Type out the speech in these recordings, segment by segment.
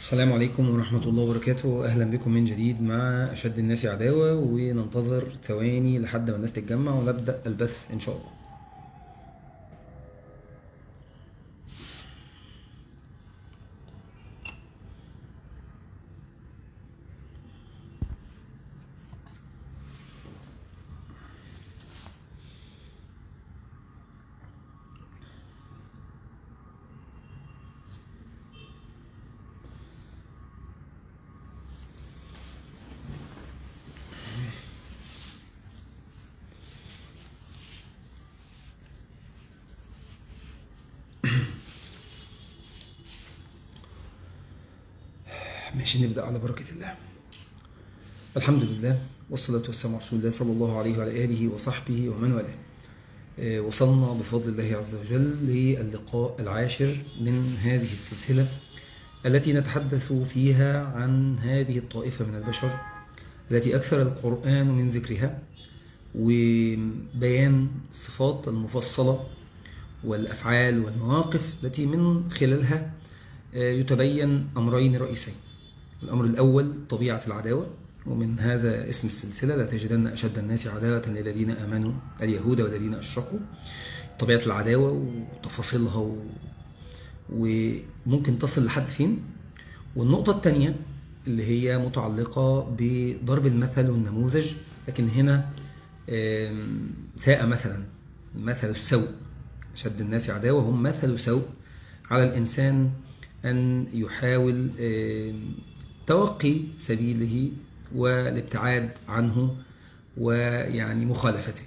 السلام عليكم ورحمة الله وبركاته أهلا بكم من جديد مع أشد الناس عداوة وننتظر ثواني لحد ما الناس تتجمع ونبدأ البث إن شاء الله ماشي نبدأ على بركة الله الحمد لله والصلاة والسلام على رسول الله صلى الله عليه وعلى آله وصحبه ومن والاه آه، وصلنا بفضل الله عز وجل للقاء العاشر من هذه السلسلة التي نتحدث فيها عن هذه الطائفة من البشر التي أكثر القرآن من ذكرها وبيان الصفات المفصلة والأفعال والمواقف التي من خلالها آه، يتبين أمرين رئيسين الأمر الأول طبيعة العداوة ومن هذا اسم السلسلة لا تجدن أشد الناس عداوة للذين آمنوا اليهود والذين أشركوا طبيعة العداوة وتفاصيلها و... وممكن تصل لحد فين والنقطة الثانية اللي هي متعلقة بضرب المثل والنموذج لكن هنا آم، ساء مثلا مثل السوء أشد الناس عداوة هم مثل سوء على الإنسان أن يحاول آم، توقي سبيله والابتعاد عنه ويعني مخالفته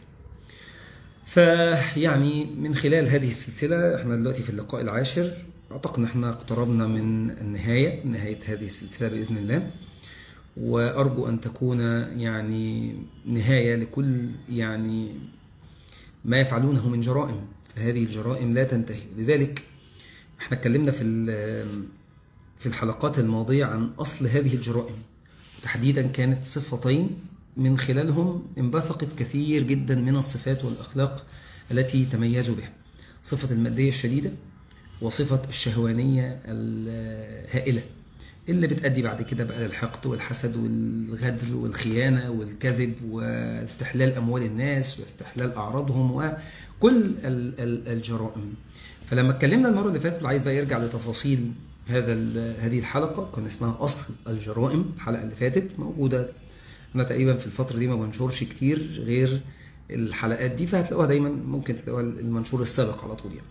فيعني من خلال هذه السلسلة احنا دلوقتي في اللقاء العاشر اعتقد ان احنا اقتربنا من النهاية نهاية هذه السلسلة بإذن الله وأرجو أن تكون يعني نهاية لكل يعني ما يفعلونه من جرائم فهذه الجرائم لا تنتهي لذلك احنا اتكلمنا في ال- في الحلقات الماضية عن أصل هذه الجرائم تحديدا كانت صفتين من خلالهم انبثقت كثير جدا من الصفات والأخلاق التي تميزوا بها صفة المادية الشديدة وصفة الشهوانية الهائلة اللي بتأدي بعد كده بقى للحقد والحسد والغدر والخيانة والكذب واستحلال أموال الناس واستحلال أعراضهم وكل ال- ال- الجرائم فلما اتكلمنا المرة اللي فاتت اللي عايز بقى يرجع لتفاصيل هذا ال- هذه الحلقة كان اسمها أصل الجرائم الحلقة اللي فاتت موجودة أنا تقريبا في الفترة دي ما بنشرش كتير غير الحلقات دي فهتلاقوها دايما ممكن تلاقوها المنشور السابق على طول يعني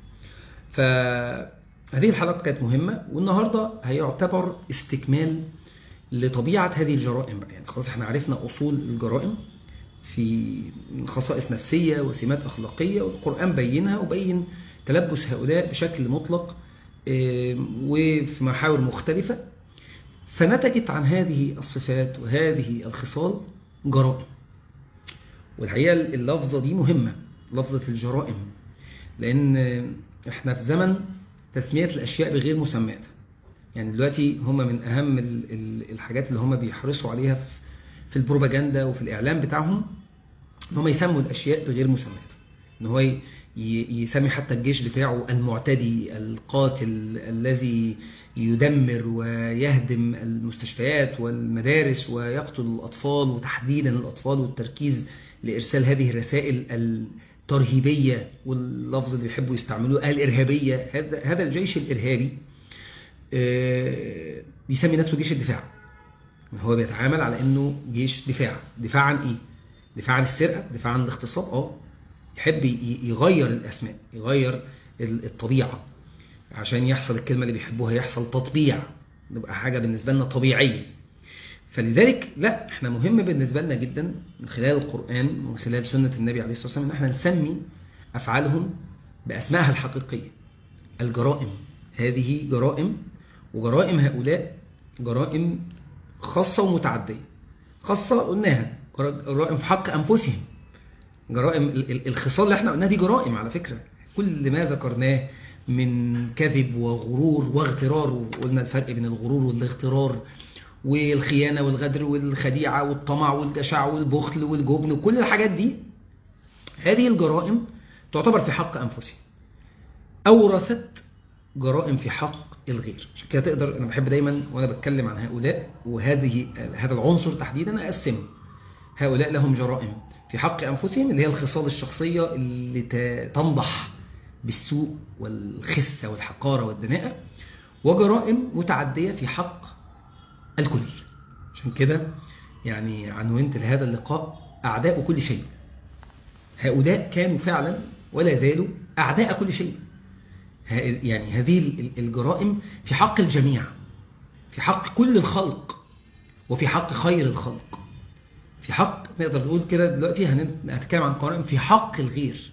فهذه الحلقة كانت مهمة والنهاردة هيعتبر استكمال لطبيعة هذه الجرائم بقى يعني خلاص احنا عرفنا أصول الجرائم في خصائص نفسية وسمات أخلاقية والقرآن بينها وبين تلبس هؤلاء بشكل مطلق آه، وفي محاور مختلفة فنتجت عن هذه الصفات وهذه الخصال جرائم والحقيقة اللفظة دي مهمة لفظة الجرائم لأن احنا في زمن تسمية الأشياء بغير مسماتها يعني دلوقتي هم من أهم ال- ال- الحاجات اللي هم بيحرصوا عليها في- في البروباجندا وفي الإعلام بتاعهم ان هم يسموا الأشياء بغير مسماتها ان هو ي- ي- يسمي حتى الجيش بتاعه المعتدي القاتل الذي يدمر ويهدم المستشفيات والمدارس ويقتل الأطفال وتحديدا الأطفال والتركيز لإرسال هذه الرسائل الترهيبية واللفظ اللي بيحبوا يستعملوه الإرهابية هذا هذا الجيش الإرهابي آه، بيسمي نفسه جيش الدفاع هو بيتعامل على انه جيش دفاع دفاع عن ايه دفاع عن السرقه دفاع عن الاغتصاب اه يحب ي- يغير الاسماء يغير ال- الطبيعه عشان يحصل الكلمه اللي بيحبوها يحصل تطبيع نبقى حاجه بالنسبه لنا طبيعيه فلذلك لا احنا مهم بالنسبه لنا جدا من خلال القران من خلال سنه النبي عليه الصلاه والسلام ان احنا نسمي افعالهم باسمائها الحقيقيه الجرائم هذه جرائم وجرائم هؤلاء جرائم خاصة ومتعدية خاصة قلناها جرائم في حق أنفسهم جرائم ال- ال- الخصال اللي احنا قلناها دي جرائم على فكرة كل ما ذكرناه من كذب وغرور واغترار وقلنا الفرق بين الغرور والاغترار والخيانة والغدر والخديعة والطمع والجشع والبخل والجبن وكل الحاجات دي هذه الجرائم تعتبر في حق أنفسهم أورثت جرائم في حق الغير عشان كده تقدر انا بحب دايما وانا بتكلم عن هؤلاء وهذه هذا العنصر تحديدا اقسمه هؤلاء لهم جرائم في حق انفسهم اللي هي الخصال الشخصيه اللي ت- تنضح بالسوء والخسه والحقاره والدناءه وجرائم متعديه في حق الكل عشان كده يعني عنونت لهذا اللقاء اعداء كل شيء هؤلاء كانوا فعلا ولا زالوا اعداء كل شيء ه- يعني هذه ال- الجرائم في حق الجميع في حق كل الخلق وفي حق خير الخلق في حق نقدر نقول كده دلوقتي هن- هنتكلم عن جرائم في حق الغير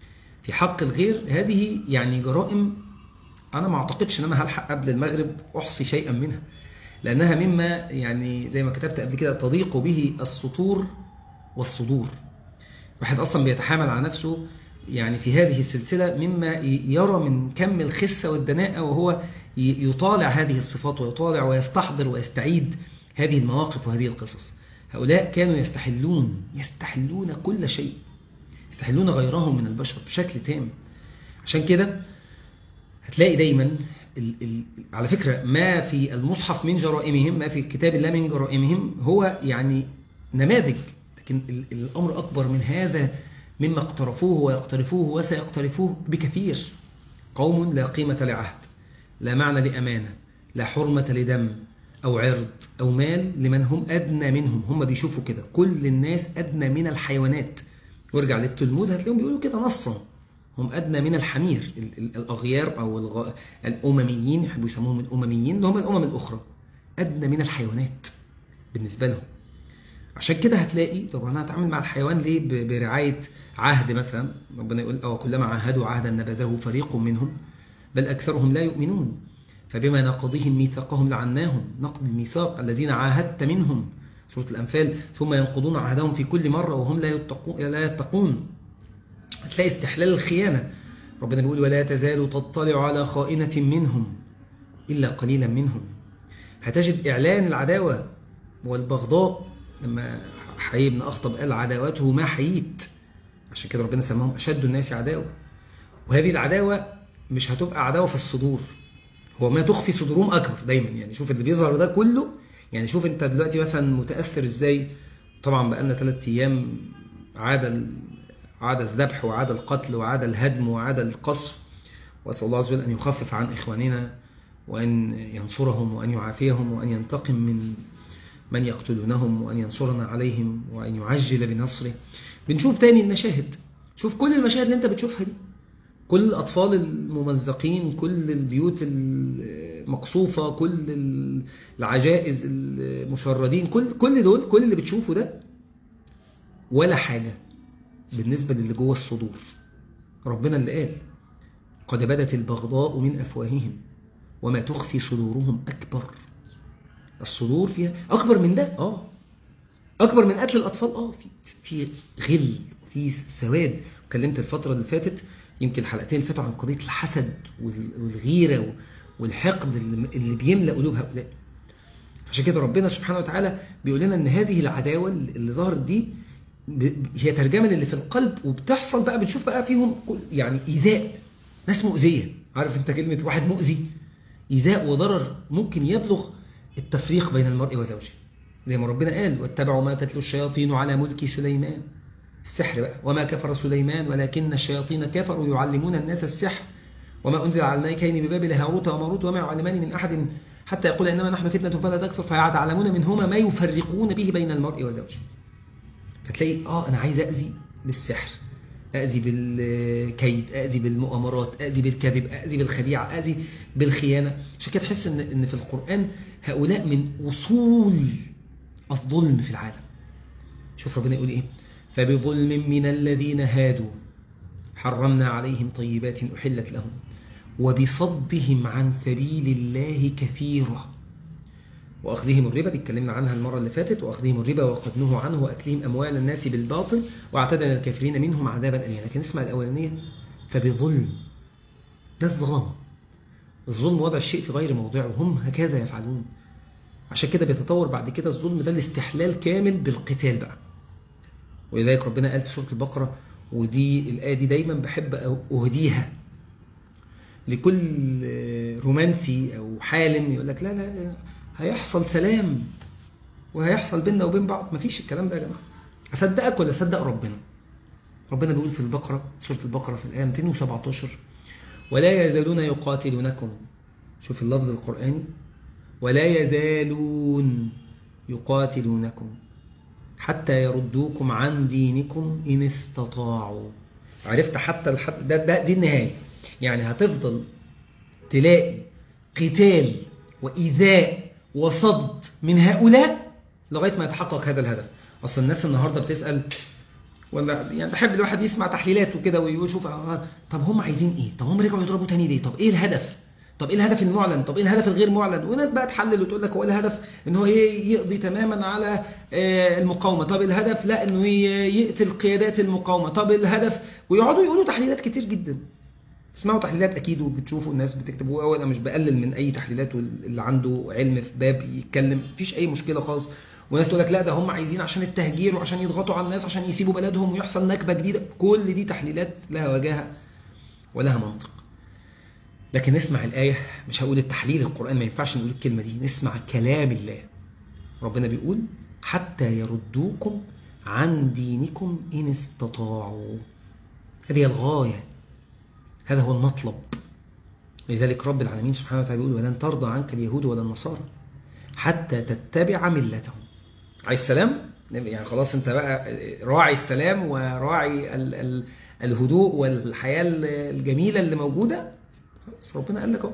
في حق الغير هذه يعني جرائم انا ما اعتقدش ان انا هلحق قبل المغرب احصي شيئا منها لانها مما يعني زي ما كتبت قبل كده تضيق به السطور والصدور واحد اصلا بيتحامل على نفسه يعني في هذه السلسلة مما يرى من كم الخسة والدناءة وهو ي- يطالع هذه الصفات ويطالع ويستحضر ويستعيد هذه المواقف وهذه القصص هؤلاء كانوا يستحلون يستحلون كل شيء يستحلون غيرهم من البشر بشكل تام عشان كده هتلاقي دايما ال ال على فكرة ما في المصحف من جرائمهم ما في كتاب الله من جرائمهم هو يعني نماذج لكن ال الأمر أكبر من هذا مما اقترفوه ويقترفوه وسيقترفوه بكثير قوم لا قيمة لعهد لا معنى لأمانة لا حرمة لدم أو عرض أو مال لمن هم أدنى منهم هم بيشوفوا كده كل الناس أدنى من الحيوانات وارجع للتلمود هتلاقيهم بيقولوا كده نصا هم أدنى من الحمير ال- ال- الأغيار أو الغ... الأمميين يحبوا يسموهم الأمميين اللي هم الأمم الأخرى أدنى من الحيوانات بالنسبة لهم عشان كده هتلاقي طب انا هتعامل مع الحيوان ليه ب- برعاية عهد مثلا ربنا يقول اه كلما عاهدوا عهدا نبذه فريق منهم بل أكثرهم لا يؤمنون فبما نقضهم ميثاقهم لعناهم نقض الميثاق الذين عاهدت منهم سورة الأنفال ثم ينقضون عهدهم في كل مرة وهم لا يتقون, لا يتقون هتلاقي استحلال الخيانة ربنا بيقول ولا تزال تطلع على خائنة منهم إلا قليلا منهم هتجد إعلان العداوة والبغضاء لما حيي بن أخطب قال عداوته ما حييت عشان كده ربنا سماهم أشد الناس عداوة وهذه العداوة مش هتبقى عداوة في الصدور هو ما تخفي صدورهم أكبر دايما يعني شوف اللي بيظهر ده كله يعني شوف انت دلوقتي مثلا متأثر ازاي طبعا بقالنا ثلاث أيام عاد ال- عاد الذبح وعاد القتل وعاد الهدم وعاد القصف وأسأل الله عز وجل أن يخفف عن إخواننا وأن ينصرهم وأن يعافيهم وأن ينتقم من من يقتلونهم وأن ينصرنا عليهم وأن يعجل بنصره بنشوف تاني المشاهد شوف كل المشاهد اللي انت بتشوفها دي كل الأطفال الممزقين كل البيوت المقصوفة كل العجائز المشردين كل كل دول كل اللي بتشوفه ده ولا حاجة بالنسبة للي جوه الصدور ربنا اللي قال قد بدت البغضاء من أفواههم وما تخفي صدورهم أكبر الصدور فيها أكبر من ده آه أكبر من قتل الأطفال آه في في غل في سواد اتكلمت الفترة اللي فاتت يمكن الحلقتين اللي فاتوا عن قضية الحسد والغيرة والحقد اللي بيملأ قلوب هؤلاء عشان كده ربنا سبحانه وتعالى بيقول لنا ان هذه العداوة اللي ظهرت دي هي ترجمة للي في القلب وبتحصل بقى بنشوف بقى فيهم يعني إيذاء ناس مؤذية عارف انت كلمة واحد مؤذي إيذاء وضرر ممكن يبلغ التفريق بين المرء وزوجه زي ما ربنا قال واتبعوا ما تتلو الشياطين على ملك سليمان السحر بقى وما كفر سليمان ولكن الشياطين كفروا يعلمون الناس السحر وما أنزل على الملكين ببابل هاروت وماروت وما يعلمان من أحد حتى يقول إنما نحن فتنة فلا تكفر فيتعلمون منهما ما يفرقون به بين المرء وزوجه فتلاقي آه أنا عايز أذي بالسحر أذي بالكيد أذي بالمؤامرات أذي بالكذب أذي بالخديعة أذي بالخيانة عشان كده تحس إن, إن في القرآن هؤلاء من أصول الظلم في العالم شوف ربنا يقول إيه فبظلم من الذين هادوا حرمنا عليهم طيبات أحلت لهم وبصدهم عن سبيل الله كثيرا وأخذهم الربا دي اتكلمنا عنها المرة اللي فاتت وأخذهم الربا وقد نهوا عنه وأكلهم أموال الناس بالباطل واعتدنا الكافرين منهم عذابا أليما لكن اسمع الأولانية فبظلم ده الظلام الظلم وضع الشيء في غير موضعه وهم هكذا يفعلون عشان كده بيتطور بعد كده الظلم ده الاستحلال كامل بالقتال بقى ولذلك ربنا قال في سورة البقرة ودي الآية دي دايما بحب أهديها لكل رومانسي او حالم يقول لك لا لا هيحصل سلام وهيحصل بيننا وبين بعض مفيش الكلام ده يا جماعه اصدقك ولا اصدق ربنا ربنا بيقول في البقره سوره البقره في الايه 217 ولا يزالون يقاتلونكم شوف اللفظ القراني ولا يزالون يقاتلونكم حتى يردوكم عن دينكم إن استطاعوا عرفت حتى الحد ده, ده دي النهاية يعني هتفضل تلاقي قتال وإيذاء وصد من هؤلاء لغاية ما يتحقق هذا الهدف أصل الناس النهاردة بتسأل ولا يعني بحب الواحد يسمع تحليلات وكده ويشوف آه طب هم عايزين ايه طب هم رجعوا يضربوا تاني ليه طب ايه الهدف طب ايه الهدف المعلن طب ايه الهدف الغير معلن وناس بقى تحلل وتقول لك هو الهدف ان هو يقضي تماما على المقاومه طب الهدف لا انه يقتل قيادات المقاومه طب الهدف ويقعدوا يقولوا تحليلات كتير جدا تسمعوا تحليلات اكيد وبتشوفوا الناس بتكتبوا انا مش بقلل من اي تحليلات اللي عنده علم في باب يتكلم مفيش اي مشكله خالص وناس تقول لك لا ده هم عايزين عشان التهجير وعشان يضغطوا على الناس عشان يسيبوا بلدهم ويحصل نكبه جديده كل دي تحليلات لها وجاهه ولها منطق لكن نسمع الآية مش هقول التحليل القرآن ما ينفعش نقول الكلمة دي نسمع كلام الله ربنا بيقول حتى يردوكم عن دينكم إن استطاعوا هذه الغاية هذا هو المطلب لذلك رب العالمين سبحانه وتعالى بيقول ولن ترضى عنك اليهود ولا النصارى حتى تتبع ملتهم عايز سلام يعني خلاص انت بقى راعي السلام وراعي ال ال الهدوء والحياة الجميلة اللي موجودة خلاص ربنا قال لك اهو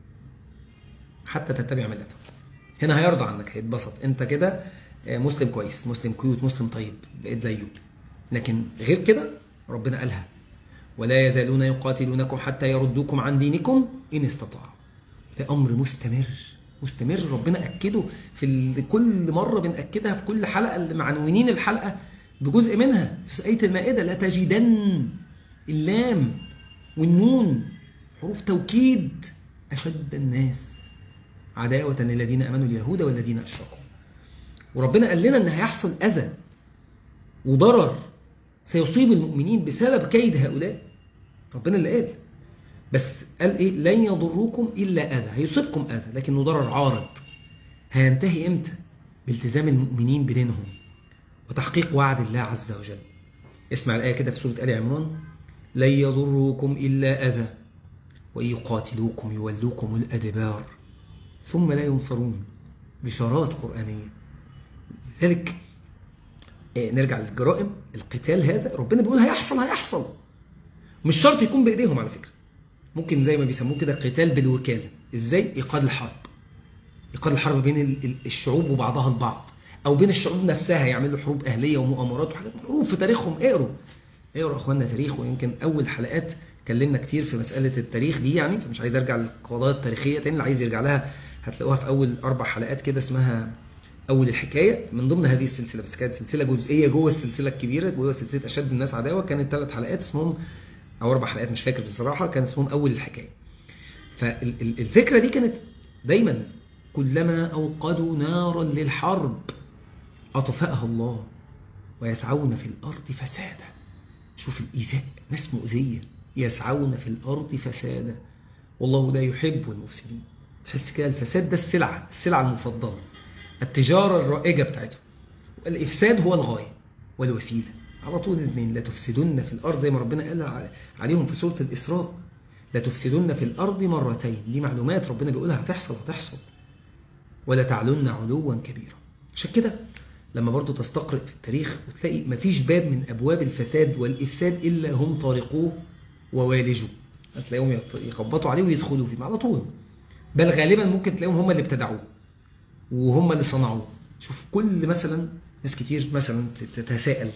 حتى تتبع ملته هنا هيرضى عنك هيتبسط انت كده مسلم كويس مسلم كيوت مسلم طيب بقيت زيه لكن غير كده ربنا قالها ولا يزالون يقاتلونكم حتى يردوكم عن دينكم إن استطاعوا ده أمر مستمر مستمر ربنا أكده في كل مرة بنأكدها في كل حلقة اللي معنونين الحلقة بجزء منها في آية المائدة لا تجدن اللام والنون حروف توكيد أشد الناس عداوة للذين أمنوا اليهود والذين أشركوا وربنا قال لنا أن هيحصل أذى وضرر سيصيب المؤمنين بسبب كيد هؤلاء ربنا اللي قال بس قال إيه لن يضروكم إلا أذى هيصيبكم أذى لكنه ضرر عارض هينتهي إمتى بالتزام المؤمنين بدينهم وتحقيق وعد الله عز وجل اسمع الآية كده في سورة آل عمران لن يضروكم إلا أذى وإن يقاتلوكم يولوكم الأدبار ثم لا ينصرون بشارات قرآنية لذلك نرجع للجرائم القتال هذا ربنا بيقول هيحصل هيحصل مش شرط يكون بإيديهم على فكرة ممكن زي ما بيسموه كده قتال بالوكالة ازاي ايقاد الحرب ايقاد الحرب بين الشعوب وبعضها البعض او بين الشعوب نفسها يعملوا حروب اهليه ومؤامرات وحاجات حروب في تاريخهم اقروا اقروا اخواننا تاريخ ويمكن اول حلقات اتكلمنا كتير في مساله التاريخ دي يعني فمش عايز ارجع للقضايا التاريخيه تاني اللي عايز يرجع لها هتلاقوها في اول اربع حلقات كده اسمها اول الحكايه من ضمن هذه السلسله بس كانت سلسله جزئيه جوه السلسله الكبيره جوه سلسله اشد الناس عداوه كانت ثلاث حلقات اسمهم او اربع حلقات مش فاكر بصراحه كان اسمهم اول الحكايه فالفكره دي كانت دايما كلما اوقدوا نارا للحرب اطفاها الله ويسعون في الارض فسادا شوف الايذاء ناس مؤذيه يسعون في الارض فسادا والله لا يحب المفسدين تحس كده الفساد ده السلعه السلعه المفضله التجاره الرائجه بتاعتهم الافساد هو الغايه والوسيله على طول الاثنين لا تفسدن في الأرض زي ما ربنا قال عليهم في سورة الإسراء لا تفسدن في الأرض مرتين دي معلومات ربنا بيقولها هتحصل هتحصل ولا تعلن علوا كبيرا عشان كده لما برضو تستقرئ في التاريخ وتلاقي مفيش باب من أبواب الفساد والإفساد إلا هم طارقوه ووالجوه هتلاقيهم يخبطوا عليه ويدخلوا فيه على طول بل غالبا ممكن تلاقيهم هم اللي ابتدعوه وهم اللي صنعوه شوف كل مثلا ناس كتير مثلا تتساءل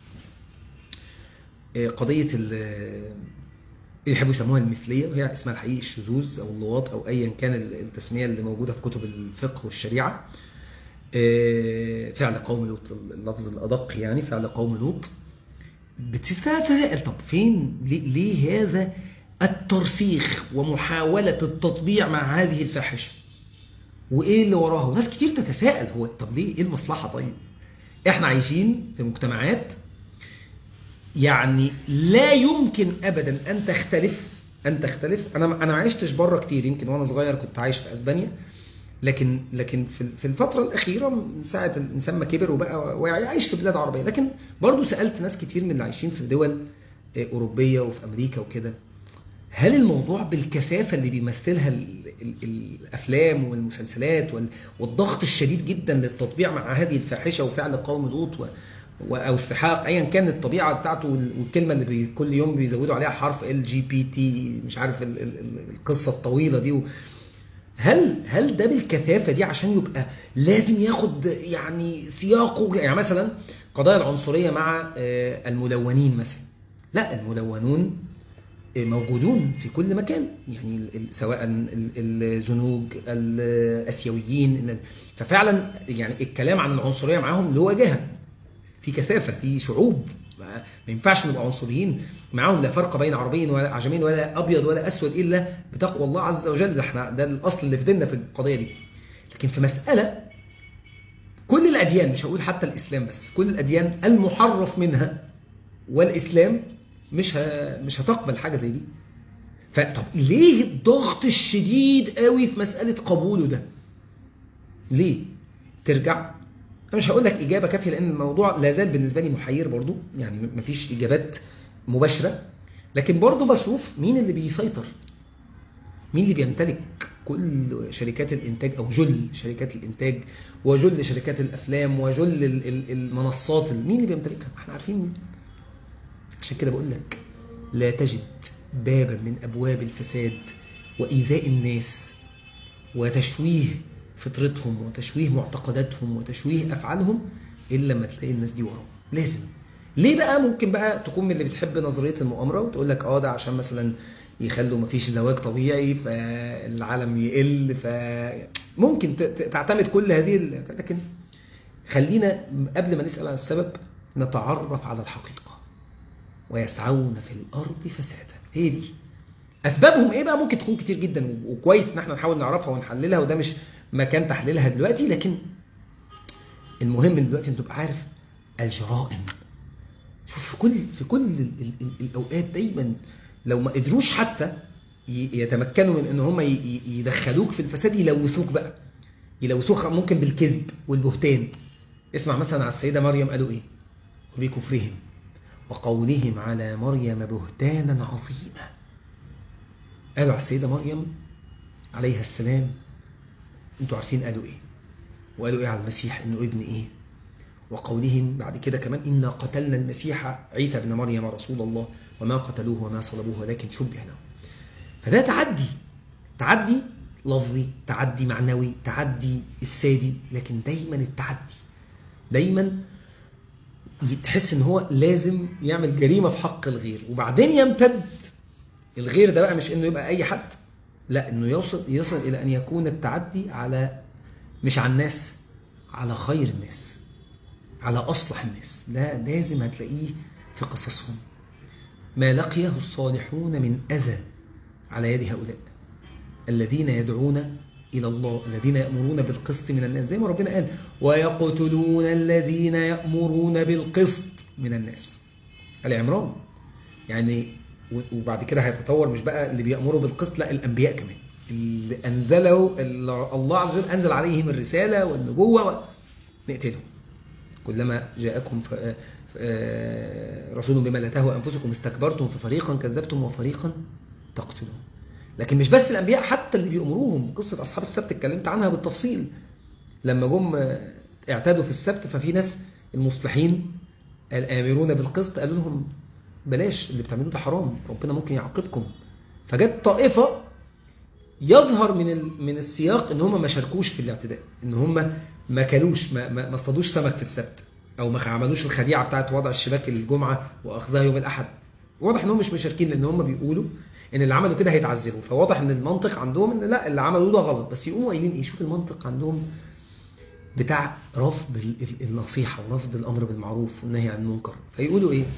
قضية اللي يحبوا يسموها المثلية وهي اسمها الحقيقي الشذوذ أو اللواط أو أيا كان التسمية اللي موجودة في كتب الفقه والشريعة فعل قوم لوط اللفظ الأدق يعني فعل قوم لوط بتتساءل طب فين ليه هذا الترسيخ ومحاولة التطبيع مع هذه الفاحشة وإيه اللي وراها وناس كتير تتساءل هو طب ليه إيه المصلحة طيب إحنا عايشين في مجتمعات يعني لا يمكن أبدا أن تختلف ان تختلف انا انا ما عشتش بره كتير يمكن وانا صغير كنت عايش في اسبانيا لكن لكن في في الفتره الاخيره من ساعه الانسان ما كبر وبقى واعي عايش في بلاد عربيه لكن برضه سالت ناس كتير من اللي عايشين في دول آه، اوروبيه وفي امريكا وكده هل الموضوع بالكثافه اللي بيمثلها ال- ال- الافلام والمسلسلات وال- والضغط الشديد جدا للتطبيع مع هذه الفاحشه وفعل قوم لوط و- و- او السحاق ايا كان الطبيعه بتاعته وال- والكلمه اللي بي كل يوم بيزودوا عليها حرف ال جي بي تي مش عارف ال- ال- ال- القصه الطويله دي و- هل هل ده بالكثافه دي عشان يبقى لازم ياخد يعني سياقه يعني مثلا قضايا العنصريه مع آه، الملونين مثلا لا الملونون موجودون في كل مكان يعني ال- ال- سواء ال- الزنوج الاسيويين ال- ففعلا يعني الكلام عن العنصريه معاهم له وجاهه في كثافه في شعوب ما ما ينفعش نبقى عنصريين معاهم لا فرق بين عربي ولا عجمي ولا ابيض ولا اسود الا بتقوى الله عز وجل ده احنا ده الاصل اللي في ديننا في القضيه دي لكن في مساله كل الاديان مش هقول حتى الاسلام بس كل الاديان المحرف منها والاسلام مش ه... مش هتقبل حاجه زي دي فطب ليه الضغط الشديد قوي في مساله قبوله ده ليه ترجع انا مش هقول لك اجابه كافيه لان الموضوع لا زال بالنسبه لي محير برضو يعني مفيش اجابات مباشره لكن برضو بشوف مين اللي بيسيطر مين اللي بيمتلك كل شركات الانتاج او جل شركات الانتاج وجل شركات الافلام وجل ال- ال- المنصات مين اللي بيمتلكها احنا عارفين مين عشان كده بقول لك لا تجد بابا من ابواب الفساد وايذاء الناس وتشويه فطرتهم وتشويه معتقداتهم وتشويه افعالهم الا لما تلاقي الناس دي وراهم لازم ليه بقى ممكن بقى تكون من اللي بتحب نظريه المؤامره وتقول لك اه ده عشان مثلا يخلوا مفيش زواج طبيعي فالعالم يقل فممكن ت- ت- تعتمد كل هذه ال- لكن خلينا قبل ما نسال عن السبب نتعرف على الحقيقه ويسعون في الارض فسادا هي دي اسبابهم ايه بقى ممكن تكون كتير جدا وكويس ان احنا نحاول نعرفها ونحللها وده مش مكان تحليلها دلوقتي لكن المهم إن دلوقتي انت تبقى عارف الجرائم شوف في كل في كل ال ال ال الاوقات دايما لو ما قدروش حتى ي- يتمكنوا من ان هم ي- ي- يدخلوك في الفساد يلوثوك بقى يلوثوك ممكن بالكذب والبهتان اسمع مثلا على السيده مريم قالوا ايه وبكفرهم وقولهم على مريم بهتانا عظيما قالوا على السيدة مريم عليها السلام انتوا عارفين قالوا ايه وقالوا ايه على المسيح انه ابن ايه وقولهم بعد كده كمان إنا قتلنا المسيح عيسى ابن مريم رسول الله وما قتلوه وما صلبوه ولكن شبه له فده تعدي تعدي لفظي تعدي معنوي تعدي السادي لكن دايما التعدي دايما تحس ان هو لازم يعمل جريمه في حق الغير وبعدين يمتد الغير ده بقى مش انه يبقى اي حد لا انه يوصل يصل الى ان يكون التعدي على مش على الناس على خير الناس على اصلح الناس ده لازم هتلاقيه في قصصهم ما لقيه الصالحون من اذى على يد هؤلاء الذين يدعون إلى الله الذين يأمرون بالقسط من الناس زي ما ربنا قال ويقتلون الذين يأمرون بالقسط من الناس العمران يعني وبعد كده هيتطور مش بقى اللي بيأمروا بالقسط لا الأنبياء كمان اللي أنزلوا الله عز وجل أنزل عليهم الرسالة والنبوة و... نقتلهم كلما جاءكم ف... رسول بما لا تهوى أنفسكم استكبرتم ففريقا كذبتم وفريقا تقتلون لكن مش بس الأنبياء حتى اللي بيأمروهم قصة أصحاب السبت اتكلمت عنها بالتفصيل لما جم اعتادوا في السبت ففي ناس المصلحين الآمرون بالقسط قالوا لهم بلاش اللي بتعملوه ده حرام ربنا ممكن يعاقبكم فجت طائفة يظهر من من السياق ان هم ما شاركوش في الاعتداء ان هم ما كلوش ما, ما اصطادوش سمك في السبت او ما عملوش الخديعه بتاعت وضع الشباك الجمعه واخذها يوم الاحد واضح ان هم مش مشاركين لان هم بيقولوا ان اللي عملوا كده هيتعذبوا فواضح ان المنطق عندهم ان لا اللي عملوه ده غلط بس يقوموا قايلين ايه شوف المنطق عندهم بتاع رفض النصيحه ورفض الامر بالمعروف والنهي عن المنكر فيقولوا ايه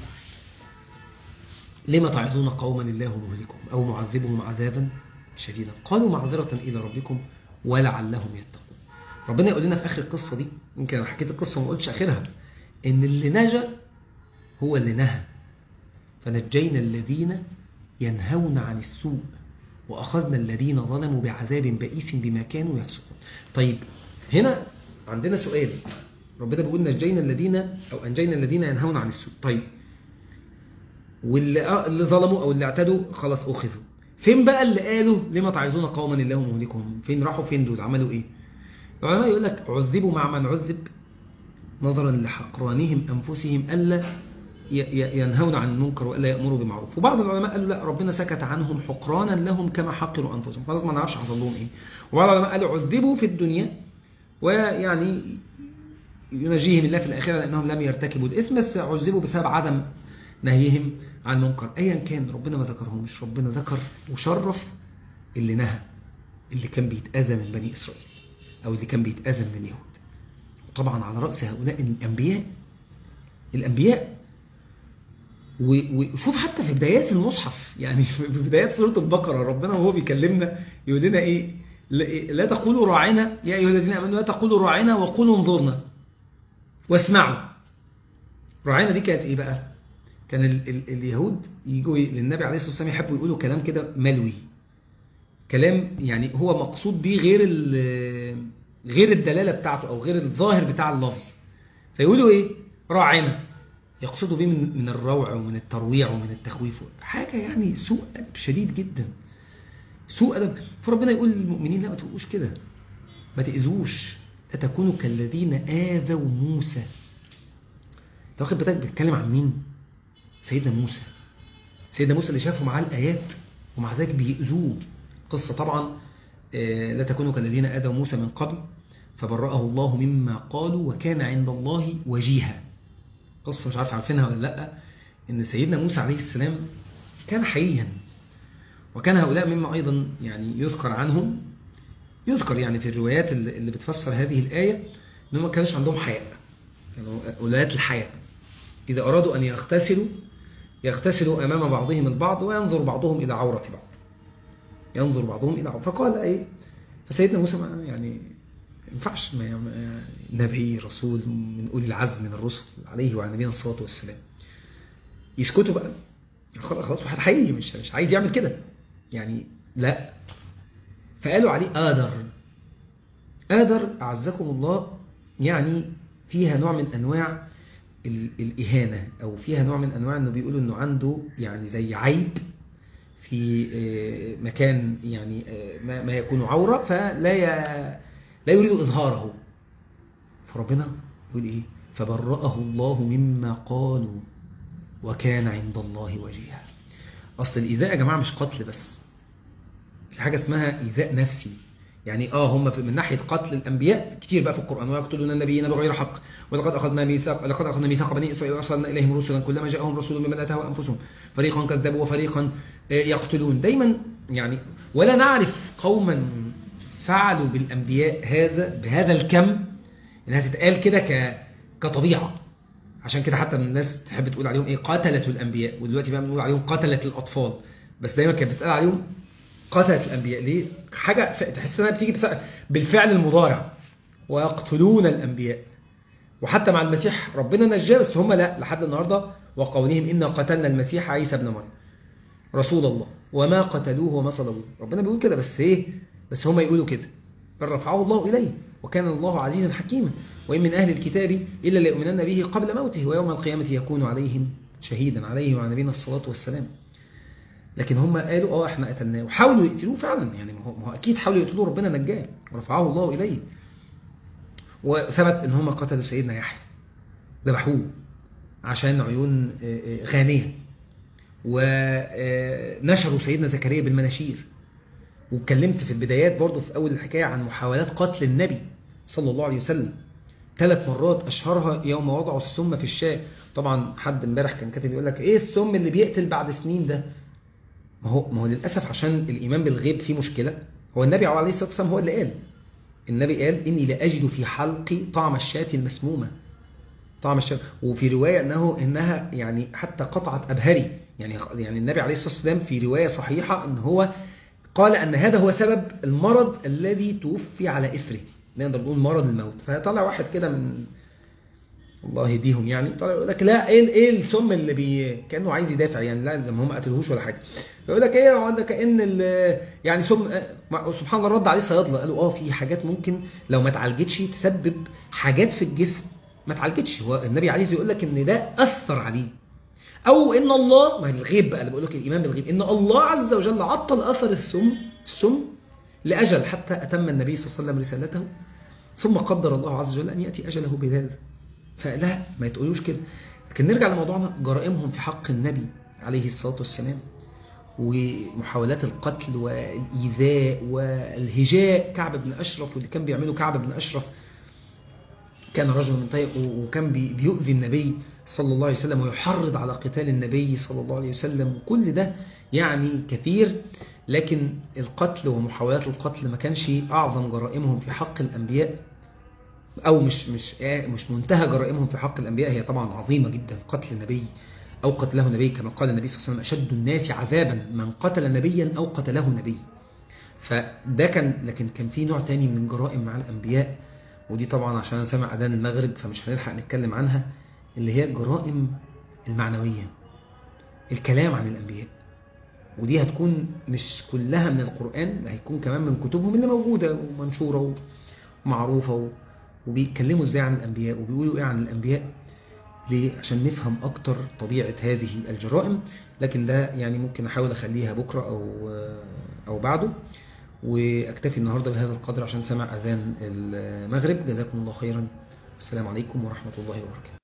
لما تعظون قوما الله مهلكهم او معذبهم عذابا شديدا قالوا معذره الى ربكم ولعلهم يتقون ربنا يقول لنا في اخر القصه دي يمكن انا حكيت القصه وما قلتش اخرها ان اللي نجا هو اللي نهى فنجينا الذين ينهون عن السوء وأخذنا الذين ظلموا بعذاب بئيس بما كانوا يفسقون طيب هنا عندنا سؤال ربنا بيقول نجينا الذين أو أنجينا الذين ينهون عن السوء طيب واللي اللي ظلموا أو اللي اعتدوا خلاص أخذوا فين بقى اللي قالوا لما تعظون قوما الله مهلكهم فين راحوا فين دول عملوا إيه العلماء يقول لك عذبوا مع من عذب نظرا لحقرانهم أنفسهم ألا ينهون عن المنكر وألا يأمروا بالمعروف وبعض العلماء قالوا لا ربنا سكت عنهم حقرانا لهم كما حقروا أنفسهم خلاص ما نعرفش حصل لهم إيه وبعض العلماء قالوا عذبوا في الدنيا ويعني ينجيهم الله في الآخرة لأنهم لم يرتكبوا الإثم بس عذبوا بسبب عدم نهيهم عن المنكر أيا كان ربنا ما ذكرهمش ربنا ذكر وشرف اللي نهى اللي كان بيتأذى من بني إسرائيل أو اللي كان بيتأذى من اليهود طبعا على رأس هؤلاء الأنبياء الأنبياء وشوف حتى في بدايات المصحف يعني في بدايات سورة البقرة ربنا وهو بيكلمنا يقول لنا إيه لا تقولوا راعنا يا أيها الذين آمنوا لا تقولوا راعنا وقولوا انظرنا واسمعوا راعنا دي كانت إيه بقى كان ال ال اليهود يجوا للنبي عليه الصلاة والسلام يحبوا يقولوا كلام كده ملوي كلام يعني هو مقصود بيه غير غير الدلالة بتاعته أو غير الظاهر بتاع اللفظ فيقولوا إيه راعنا يقصدوا بيه من, من الروع ومن الترويع ومن التخويف حاجة يعني سوء أدب شديد جدا سوء أدب فربنا يقول للمؤمنين لا ما تقولوش كده ما تأذوش لا تكونوا كالذين آذوا موسى انت واخد بالك بيتكلم عن مين سيدنا موسى سيدنا موسى اللي شافوا معاه الآيات ومع ذلك بيأذوه قصة طبعا لا تكونوا كالذين آذوا موسى من قبل فبرأه الله مما قالوا وكان عند الله وجيها قصة مش عارف عارفينها ولا لا ان سيدنا موسى عليه السلام كان حييا وكان هؤلاء مما أيضا يعني يذكر عنهم يذكر يعني في الروايات اللي بتفسر هذه الآية أنهم ما كانش عندهم حياء كانوا يعني ولايات الحياء إذا أرادوا أن يغتسلوا يغتسلوا أمام بعضهم البعض وينظر بعضهم إلى عورة بعض ينظر بعضهم إلى عورة فقال إيه فسيدنا موسى يعني ينفعش نبي رسول من أولي العزم من الرسل عليه وعلى نبينا الصلاة والسلام يسكتوا بقى خلاص واحد حقيقي مش مش عايز يعمل كده يعني لا فقالوا عليه آدر آدر أعزكم الله يعني فيها نوع من أنواع الإهانة أو فيها نوع من أنواع أنه بيقولوا أنه عنده يعني زي عيب في مكان يعني ما يكون عورة فلا لا يريد إظهاره فربنا يقول إيه فبرأه الله مما قالوا وكان عند الله وجيها أصل الإيذاء يا جماعة مش قتل بس في حاجة اسمها إيذاء نفسي يعني اه هم من ناحية قتل الأنبياء كتير بقى في القرآن ويقتلون النبيين بغير حق ولقد أخذنا ميثاق لقد أخذنا ميثاق بني إسرائيل وأرسلنا إليهم رسلا كلما جاءهم رسول بما لا تهوى أنفسهم فريقا كذبوا وفريقا يقتلون دايما يعني ولا نعرف قوما فعلوا بالأنبياء هذا بهذا الكم إنها تتقال كده ك كطبيعة عشان كده حتى الناس تحب تقول عليهم إيه قتلة الأنبياء ودلوقتي بقى بنقول عليهم قتلة الأطفال بس دايما كانت بتتقال عليهم قتلة الأنبياء ليه؟ حاجة تحس انها بتيجي بالفعل المضارع ويقتلون الأنبياء وحتى مع المسيح ربنا نجاه بس هم لا لحد النهاردة وقولهم إنا قتلنا المسيح عيسى ابن مريم رسول الله وما قتلوه وما صلبوه ربنا بيقول كده بس ايه بس هم يقولوا كده بل رفعه الله إليه وكان الله عزيزا حكيما وإن من أهل الكتاب إلا ليؤمنن به قبل موته ويوم القيامة يكون عليهم شهيدا عليه وعلى نبينا الصلاة والسلام لكن هم قالوا اه احنا قتلناه وحاولوا يقتلوه فعلا يعني ما هو اكيد حاولوا يقتلوه ربنا نجاه ورفعه الله اليه وثبت ان هم قتلوا سيدنا يحيى ذبحوه عشان عيون غانيه ونشروا سيدنا زكريا بالمناشير واتكلمت في البدايات برضو في اول الحكايه عن محاولات قتل النبي صلى الله عليه وسلم ثلاث مرات اشهرها يوم وضعوا السم في الشاة طبعا حد امبارح كان كاتب يقول لك ايه السم اللي بيقتل بعد سنين ده ما هو ما هو للاسف عشان الايمان بالغيب فيه مشكله هو النبي عليه الصلاه والسلام هو اللي قال النبي قال اني لاجد في حلقي طعم الشاة المسمومه طعم الشاة وفي روايه انه انها يعني حتى قطعت ابهري يعني يعني النبي عليه الصلاه والسلام في روايه صحيحه ان هو قال ان هذا هو سبب المرض الذي توفي على اثره نقدر نقول مرض الموت فطلع واحد كده من الله يهديهم يعني طلع يقول لك لا ايه ايه السم اللي بي كانه عايز يدافع يعني لا ده ما هم قتلوهوش ولا حاجه يقول لك ايه هو ده كان ال- يعني سم مع- سبحان الله رد عليه صيادله قالوا اه في حاجات ممكن لو ما اتعالجتش تسبب حاجات في الجسم ما اتعالجتش هو النبي عايز يقول لك ان ده اثر عليه او ان الله ما هي الغيب بقى اللي بقول لك الايمان بالغيب ان الله عز وجل عطل اثر السم السم لاجل حتى اتم النبي صلى الله عليه وسلم رسالته ثم قدر الله عز وجل ان ياتي اجله بذلك فلا ما يتقولوش كده لكن نرجع لموضوعنا جرائمهم في حق النبي عليه الصلاه والسلام ومحاولات القتل والايذاء والهجاء كعب بن اشرف واللي كان بيعمله كعب بن اشرف كان رجل من طيب وكان بي- بيؤذي النبي صلى الله عليه وسلم ويحرض على قتال النبي صلى الله عليه وسلم وكل ده يعني كثير لكن القتل ومحاولات القتل ما كانش أعظم جرائمهم في حق الأنبياء أو مش مش آه مش منتهى جرائمهم في حق الأنبياء هي طبعا عظيمة جدا قتل النبي أو قتله نبي كما قال النبي صلى الله عليه وسلم أشد الناس عذابا من قتل نبيا أو قتله نبي فده كان لكن كان في نوع تاني من الجرائم مع الأنبياء ودي طبعا عشان أنا سامع أذان المغرب فمش هنلحق نتكلم عنها اللي هي الجرائم المعنوية الكلام عن الأنبياء ودي هتكون مش كلها من القرآن ده هيكون كمان من كتبهم اللي موجودة ومنشورة ومعروفة و... وبيتكلموا ازاي عن الأنبياء وبيقولوا ايه عن الأنبياء ليه؟ عشان نفهم أكتر طبيعة هذه الجرائم لكن ده يعني ممكن أحاول أخليها بكرة أو أو بعده وأكتفي النهاردة بهذا القدر عشان سمع أذان المغرب جزاكم الله خيرا السلام عليكم ورحمة الله وبركاته